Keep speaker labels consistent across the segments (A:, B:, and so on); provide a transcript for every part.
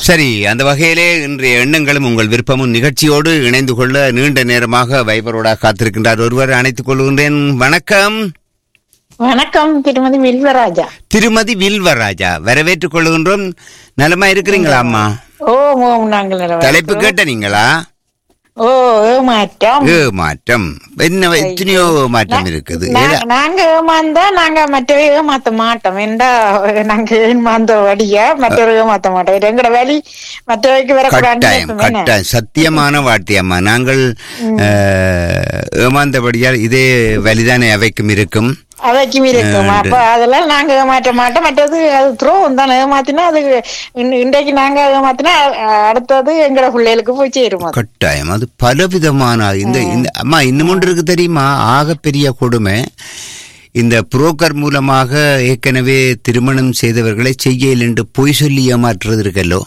A: சரி அந்த வகையிலே இன்றைய எண்ணங்களும் உங்கள் விருப்பமும் நிகழ்ச்சியோடு இணைந்து கொள்ள நீண்ட நேரமாக வைபரோட காத்திருக்கின்றார் ஒருவர் அணைத்துக் கொள்கின்றேன் வணக்கம்
B: வணக்கம் திருமதி வில்வராஜா
A: திருமதி வில்வராஜா வரவேற்றுக் கொள்கின்றோம் நலமா இருக்கிறீங்களா அம்மா
B: ஓ ஓம் நாங்கள் நல்லா
A: தலைப்பு
B: இருக்கிறோம்.
A: கேட்ட நீங்களா
B: ஓ ஏமாற்றம்
A: ஏ மாற்றம் என்ன எத்தனையோ மாற்றம் இருக்குது
B: நா-
A: ஏதா-
B: நாங்க ஏமாந்தா நாங்க மற்றவை ஏமாத்த மாட்டோம் என்றா நாங்க ஏமாந்த வழியா மற்றவரை ஏமாத்த மாட்டோம் இது எங்கட வழி மற்றவைக்கு வரக்கூடாது
A: கட்டாயம் கட்டாயம் சத்தியமான வார்த்தையம்மா நாங்கள் அஹ், ஏமாந்தபடியால் இதே வலிதானே அவைக்கும் இருக்கும்
B: அவைக்கும் இருக்கும் அப்ப அதெல்லாம் நாங்க ஏமாற்ற மாட்டோம் மற்றது அது துரோகம் தான் ஏமாத்தினா அது இன்- இன்றைக்கு நாங்க ஏமாத்தினா அ- அடுத்தது எங்கட பிள்ளைகளுக்கு போய் சேரும் அது.
A: கட்டாயம் அது பலவிதமான இந்த இந்த அம்மா இன்னும் ஒன்று இருக்கு தெரியுமா ஆகப்பெரிய கொடுமை இந்த புரோக்கர் மூலமாக ஏற்கனவே திருமணம் செய்தவர்களை செய்யல் என்று பொய் சொல்லி ஏமாற்றுறது இருக்கல்லோ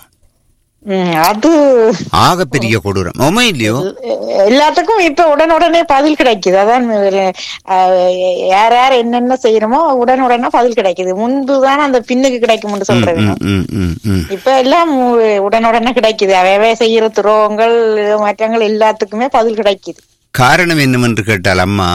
B: ம், அது
A: ஆகப்பெரிய கொடூரம் உண்மை இல்லையோ
B: எல்லாத்துக்கும் இப்ப உடனுடனே பதில் கிடைக்குது அதான் ஒரு, அஹ், யார் யார் என்னென்ன செய்யணுமோ உடனுடனே பதில் கிடைக்குது முன்பு தான் அந்த பின்னுக்கு கிடைக்கும்னு சொல்றது
A: ம், ம், ம், ம்.
B: இப்ப எல்லாம் உ- உடனுடனே கிடைக்குது அவையவே செய்யற துரோகங்கள் மாற்றங்கள் எல்லாத்துக்குமே பதில் கிடைக்குது
A: காரணம் என்னவென்று கேட்டால் அம்மா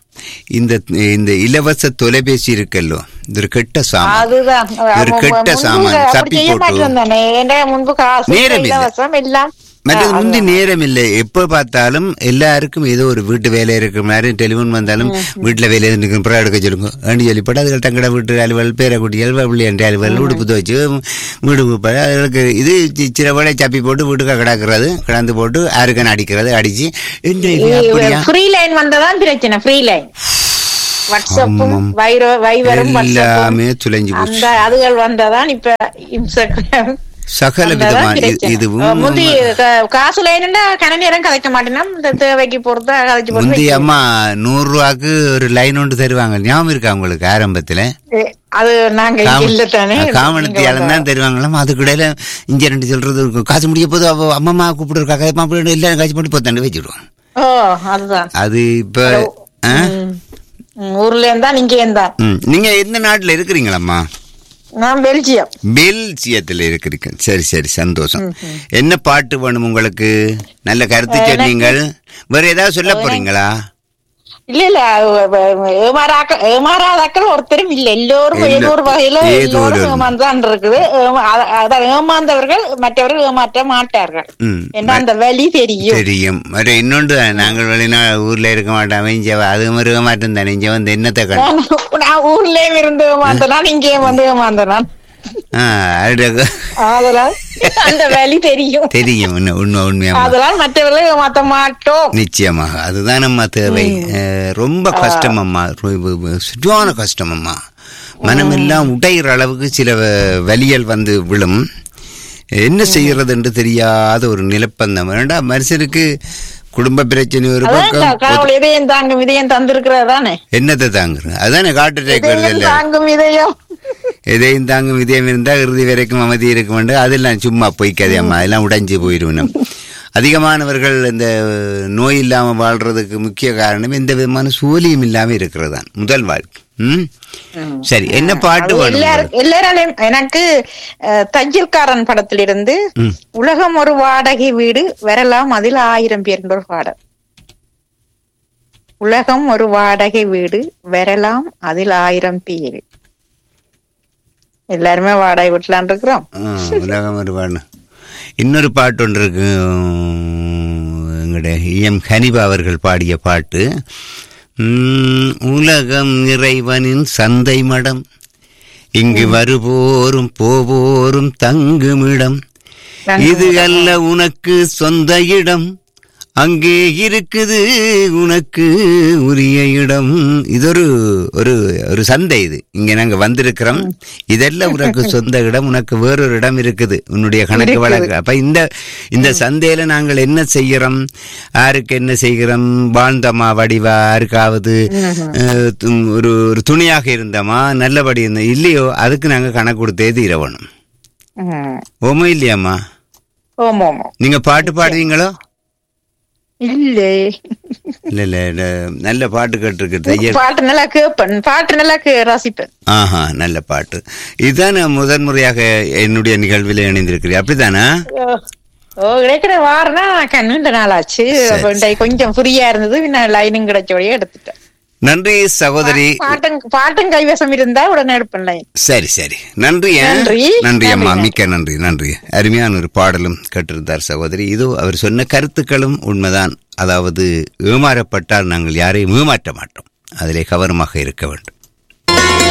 A: இந்த இந்த இலவச தொலைபேசி இருக்கல்லோ இது ஒரு கெட்ட சாமான்
B: அதுதான்
A: இது ஒரு
B: முன்பு
A: கெட்ட சாமான்
B: அப்படி
A: தப்பி
B: செய்ய
A: போட்டு
B: மாட்டோம் தானே ஏன்னா முன்பு காசு
A: நேரம் இல்ல.
B: இலவசம் எல்லாம்
A: மற்றது முந்தி நேரம் இல்லை எப்ப பார்த்தாலும் எல்லாருக்கும் ஏதோ ஒரு வீட்டு வேலை இருக்கிற மாதிரி டெலிஃபோன் வந்தாலும் வீட்டுல வேலை இருக்கு புறா எடுக்க சொல்லுங்க வேண்டி சொல்லி போட்டு அதுகள் தங்கட வீட்டு அலுவல் பேரக்குட்டிகள் பிள்ளையாண்டி அலுவல் உடுப்பு துவச்சு வீடு குப்பை அதுகளுக்கு இது சி- சில வேலை சப்பி போட்டு வீட்டுக்கு கிடக்கிறது கிடந்து போட்டு யாருக்கான அடிக்கிறது அடிச்சு இந்த இது அப்படியா
B: ஃப்ரீ லைன் வந்ததான் பிரச்சனை ஃப்ரீ லைன் வாட்ஸ்அப்பும்
A: ஆமாம்.
B: வைரோ வைவரும் வாட்ஸ்அப்பும்
A: எல்லாமே துளைஞ்சு போச்சு
B: அந்த அதுகள் வந்ததான் இப்ப இன்ஸ்டாகிராம்
A: சகல
B: வந்ததான்
A: விதமான இது-
B: பிரச்சனை.
A: இதுவும்
B: முந்தி க- காசு லைனுண்டா கன நேரம் கதைக்க மாட்டேனா இந்த தேவைக்கு பொறுத்து கதைச்சு
A: முந்தி
B: போட்டு
A: அம்மா நூறு ரூபாய்க்கு ஒரு லைன் ஒன்று தருவாங்க ஞாபகம் இருக்கா உங்களுக்கு ஆரம்பத்துல
B: வைக்க- அது நாங்க இங்க இல்ல தானே
A: காமனத்தியாலும் தான் தருவாங்களாம் அதுக்கு இடையில இங்க ரெண்டு சொல்றது இருக்கும். காசு முடிய போது அவ அம்மா கூப்பிடுற காக்கா மாப்பிள்ளை இல்ல காசு போட்டு பத்தாண்டு வச்சுடுவோம்
B: ஓ அதுதான்
A: அது இப்ப ஆ?
B: ம். ம், ஊர்ல இருந்தா நீங்க இருந்தா
A: ம். நீங்க எந்த நாட்டுல இருக்கிறீங்களம்மா
B: நான் பெல்ஜியம்
A: பெல்ஜியத்துல இருக்கிறீங்க சரி சரி சந்தோஷம் என்ன பாட்டு வேணும் உங்களுக்கு நல்ல கருத்து சொன்னீங்கள் வேற ஏதாவது சொல்ல போறீங்களா
B: இல்ல இல்ல ஏமாறாக்க ஏமாறாதாக்கள் ஒருத்தரும் இல்ல எல்லோரும்
A: இல்ல.
B: ஏதோ ஒரு வகையில
A: ஏதோ
B: எல்லோரும்
A: ஒரு-
B: ஏமாந்தான் இருக்குது ஏமா- அத- அதான் ஏமாந்தவர்கள் மற்றவர்கள் ஏமாற்ற மாட்டார்கள்
A: ம்.
B: என்ன அந்த வழி தெரியும்
A: தெரியும் மற்ற இன்னொன்று நாங்கள் வெளிநா ஊர்ல இருக்க மாட்டோம் இங்க அது மாதிரி மாட்டோம் தானே இங்க வந்து என்னத்தை கண்டு
B: நான் நான் ஊர்லயும் இருந்து ஏமாந்தனான் இங்கேயும் வந்து ஏமாந்தனான்
A: ஆ, அது-
B: அதெல்லாம் அந்த வழி தெரியும்
A: தெரியும் உண்மை உண்மை உண்மையாமா
B: அதெல்லாம் மற்றவர்களை ஏமாத்த மாட்டோம்
A: நிச்சயமாக அதுதான் நம்ம தேவை அஹ், ரொம்ப கஷ்டம் அம்மா ரொ- சுற்றுவான கஷ்டம் அம்மா மனமெல்லாம் உடைகிற அளவுக்கு சில வ- வலிகள் வந்து விழும் என்ன செய்யறது என்று தெரியாத ஒரு நிலப்பந்தம் வேண்டா மனுஷனுக்கு குடும்ப பிரச்சனை ஒரு
B: அதான் இந்த
A: பக்கம்
B: கடவுள் இதயம் தாங்கும் இதயம் தந்திருக்கிறதானே
A: என்னத்தை தாங்குறது அதானே காட்டு அட்டாக் வருது
B: இதயம்
A: இல்ல
B: தாங்கும் இதயம்
A: எதையும் தாங்கும் இதயம் இருந்தா இறுதி வரைக்கும் அமைதி இருக்கும் அதெல்லாம் சும்மா பொய்க்காதே அம்மா அதெல்லாம் உடைஞ்சு போயிடும் அதிகமானவர்கள் இந்த நோய் இல்லாம வாழ்றதுக்கு முக்கிய காரணம் எந்த விதமான சூலியும் இல்லாம இருக்கிறது தான் முதல் வாழ்க்கை ம் சரி என்ன பாட்டு
B: அது
A: வேணும்
B: எல்லாரும் எல்லாராலையும் எனக்கு அஹ், தையல்காரன் படத்திலிருந்து உலகம் ஒரு வாடகை வீடு வரலாம் அதில் ஆயிரம் பேர் என்ற ஒரு பாடல் உலகம் ஒரு வாடகை வீடு வரலாம் அதில் ஆயிரம் பேர் எல்லாருமே வாடகை வீட்டுலான் இருக்கிறோம்
A: ஆ, உலகம் ஒரு பாடு இன்னொரு பாட்டு ஒன்று இருக்கு எங்களுடைய எம் ஹனிபா அவர்கள் பாடிய பாட்டு உம், உலகம் இறைவனின் சந்தை மடம் இங்கு வருவோரும் போவோரும் தங்குமிடம் இது அல்ல உனக்கு சொந்த இடம் அங்கே இருக்குது உனக்கு உரிய இடம் இது ஒரு ஒரு ஒரு சந்தை இது இங்க நாங்க வந்திருக்கிறோம் இதெல்லாம் உனக்கு சொந்த இடம் உனக்கு வேறொரு இடம் இருக்குது உன்னுடைய கணக்கு வழக்கு அப்ப இந்த இந்த சந்தையில நாங்கள் என்ன செய்கிறோம் யாருக்கு என்ன செய்கிறோம் வாழ்ந்தோமா வடிவா யாருக்காவது அஹ், து- ஒரு ஒரு துணியாக இருந்தோமா நல்லபடி இருந்தோம் இல்லையோ அதுக்கு நாங்க கணக்கு கொடுத்தே தீரவணும்
B: ம்.
A: ஓமோ இல்லையாம்மா
B: ஓம் ஓம் ஓம்.
A: நீங்க பாட்டு பாடுவீங்களோ
B: இல்லே
A: இல்ல இல்ல இல்ல, நல்ல பாட்டு கேட்டிருக்கு தையல்
B: பாட்டு நல்லா கேட்பேன் பாட்டு நல்லா கே- ரசிப்பேன்
A: ஆஹா நல்ல பாட்டு இதுதான் நான் முதன் முறையாக என்னுடைய நிகழ்வில் இணைந்திருக்கிறேன் அப்படித்தானா
B: ஓ, ஓ கிடைக்கிற வாரனா கண்ணுண்ட நாளாச்சு அப்ப இன்றைக்கு கொஞ்சம் ஃப்ரீயா இருந்தது பின்ன லைனும் கிடைச்சோடய எடுத்துட்டேன்
A: நன்றி சகோதரி
B: பாட்டும் பாட்டும் கைவசம் இருந்தா உடனே எடுப்பேன் லைன்
A: சரி சரி நன்றி ஆ?
B: நன்றி.
A: நன்றி அம்மா
B: நன்றி,
A: மிக்க நன்றி நன்றி அருமையான ஒரு பாடலும் கேட்டிருந்தார் சகோதரி இதோ அவர் சொன்ன கருத்துக்களும் உண்மைதான் அதாவது ஏமாறப்பட்டால் நாங்கள் யாரையும் ஏமாற்ற மாட்டோம் அதிலே கவனமாக இருக்க வேண்டும்